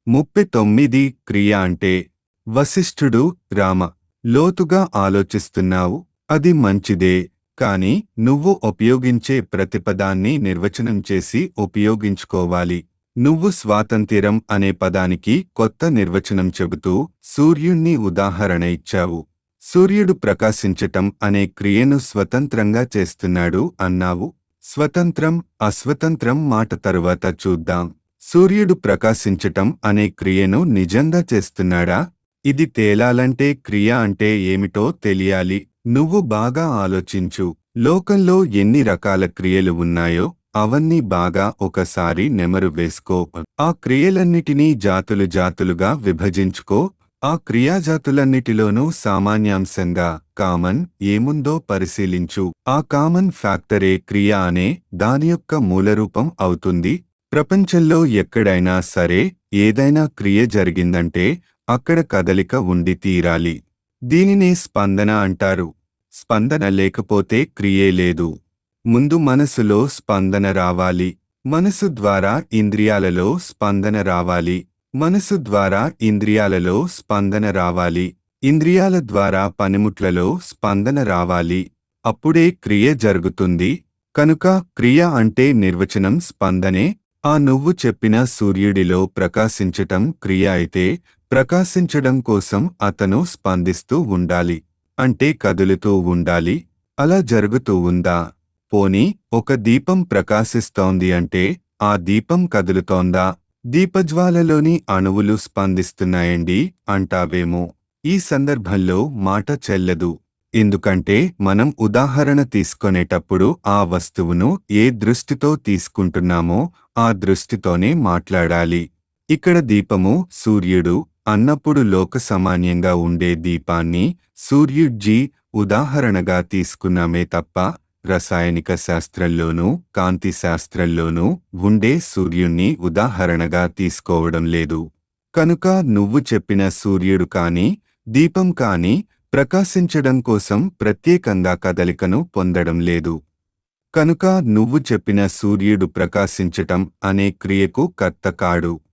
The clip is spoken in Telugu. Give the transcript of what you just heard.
ముప్పై తొమ్మిది క్రియ అంటే వశిష్ఠుడు రామ లోతుగా ఆలోచిస్తున్నావు అది మంచిదే కాని నువ్వు ఉపయోగించే ప్రతిపదాన్ని నిర్వచనం చేసి ఉపయోగించుకోవాలి నువ్వు స్వాతంత్ర్యం అనే పదానికి కొత్త నిర్వచనం చెబుతూ సూర్యుణ్ణి ఉదాహరణ ఇచ్చావు సూర్యుడు ప్రకాశించటం అనే క్రియను స్వతంత్రంగా చేస్తున్నాడు అన్నావు స్వతంత్రం అస్వతంత్రం మాట తరువాత చూద్దాం సూర్యుడు ప్రకాశించటం అనే క్రియను నిజంగా చేస్తున్నాడా ఇది తేలాలంటే క్రియ అంటే ఏమిటో తెలియాలి నువ్వు బాగా ఆలోచించు లోకంలో ఎన్ని రకాల క్రియలు ఉన్నాయో అవన్నీ బాగా ఒకసారి నెమరు వేసుకో ఆ క్రియలన్నిటినీ జాతులు జాతులుగా విభజించుకో ఆ క్రియాజాతులన్నిటిలోనూ సామాన్యాంశంగా కామన్ ఏముందో పరిశీలించు ఆ కామన్ ఫ్యాక్టరే క్రియ అనే దాని యొక్క మూలరూపం అవుతుంది ప్రపంచంలో ఎక్కడైనా సరే ఏదైనా క్రియ జరిగిందంటే అక్కడ కదలిక ఉండి తీరాలి దీనినే స్పందన అంటారు స్పందన లేకపోతే క్రియే లేదు ముందు మనసులో స్పందన రావాలి మనసు ద్వారా ఇంద్రియాలలో స్పందన రావాలి మనసు ద్వారా ఇంద్రియాలలో స్పందన రావాలి ఇంద్రియాల ద్వారా పనిముట్లలో స్పందన రావాలి అప్పుడే క్రియ జరుగుతుంది కనుక క్రియ అంటే నిర్వచనం స్పందనే ఆ నువ్వు చెప్పిన సూర్యుడిలో ప్రకాశించటం క్రియ అయితే ప్రకాశించడం కోసం అతను స్పందిస్తూ ఉండాలి అంటే కదులుతూ ఉండాలి అలా జరుగుతూ ఉందా పోని ఒక దీపం ప్రకాశిస్తోంది అంటే ఆ దీపం కదులుతోందా దీపజ్వాలలోని అణువులు స్పందిస్తున్నాయండి అంటావేమో ఈ సందర్భంలో మాట చెల్లదు ఎందుకంటే మనం ఉదాహరణ తీసుకొనేటప్పుడు ఆ వస్తువును ఏ దృష్టితో తీసుకుంటున్నామో ఆ దృష్టితోనే మాట్లాడాలి ఇక్కడ దీపము సూర్యుడు అన్నప్పుడు లోక సామాన్యంగా ఉండే దీపాన్ని సూర్యుడ్జీ ఉదాహరణగా తీసుకున్నామే తప్ప రసాయనిక శాస్త్రంలోనూ కాంతి శాస్త్రంలోనూ ఉండే సూర్యుణ్ణి ఉదాహరణగా తీసుకోవడం లేదు కనుక నువ్వు చెప్పిన సూర్యుడు కాని దీపం కాని ప్రకాశించడం కోసం ప్రత్యేకంగా కదలికను పొందడం లేదు కనుక నువ్వు చెప్పిన సూర్యుడు ప్రకాశించటం అనే క్రియకు కర్త కాడు